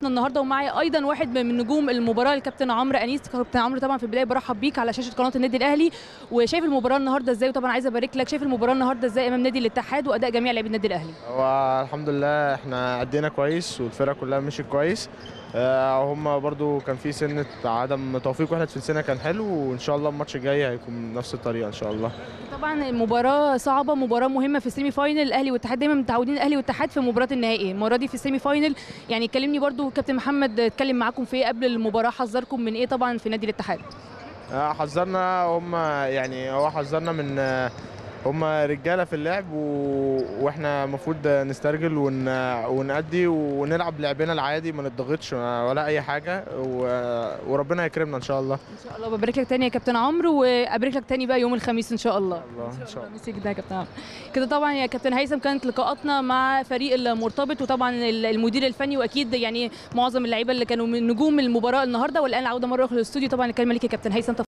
النهارده ومعايا ايضا واحد من نجوم المباراه الكابتن عمرو انيس كابتن عمرو طبعا في البدايه برحب بيك على شاشه قناه النادي الاهلي وشايف المباراه النهارده ازاي وطبعا عايزه ابارك لك شايف المباراه النهارده ازاي امام نادي الاتحاد واداء جميع لاعبي النادي الاهلي هو الحمد لله احنا ادينا كويس والفرقه كلها مشيت كويس آه، هم برضو كان في سنه عدم توفيق واحنا في السنه كان حلو وان شاء الله الماتش الجاي هيكون نفس الطريقه ان شاء الله طبعا مباراه صعبه مباراه مهمه في السيمي فاينل الاهلي والاتحاد دايما متعودين الاهلي والاتحاد في مباراه النهائي المره دي في السيمي فاينل يعني كلمني برضو كابتن محمد اتكلم معاكم في ايه قبل المباراه حذركم من ايه طبعا في نادي الاتحاد آه، حذرنا هم يعني هو حذرنا من آه، هم رجاله في اللعب و... واحنا المفروض نسترجل ون... ونأدي ونلعب لعبنا العادي ما نضغطش ولا اي حاجه و... وربنا يكرمنا ان شاء الله ان شاء الله ببارك لك تاني يا كابتن عمرو وابارك لك تاني بقى يوم الخميس ان شاء الله الله ان شاء الله ميرسي جدا يا كابتن عمرو كده طبعا يا كابتن هيثم كانت لقاءاتنا مع فريق المرتبط وطبعا المدير الفني واكيد يعني معظم اللعيبه اللي كانوا من نجوم المباراه النهارده والان العوده مره اخرى للاستوديو طبعا الكلمه ليك يا كابتن هيثم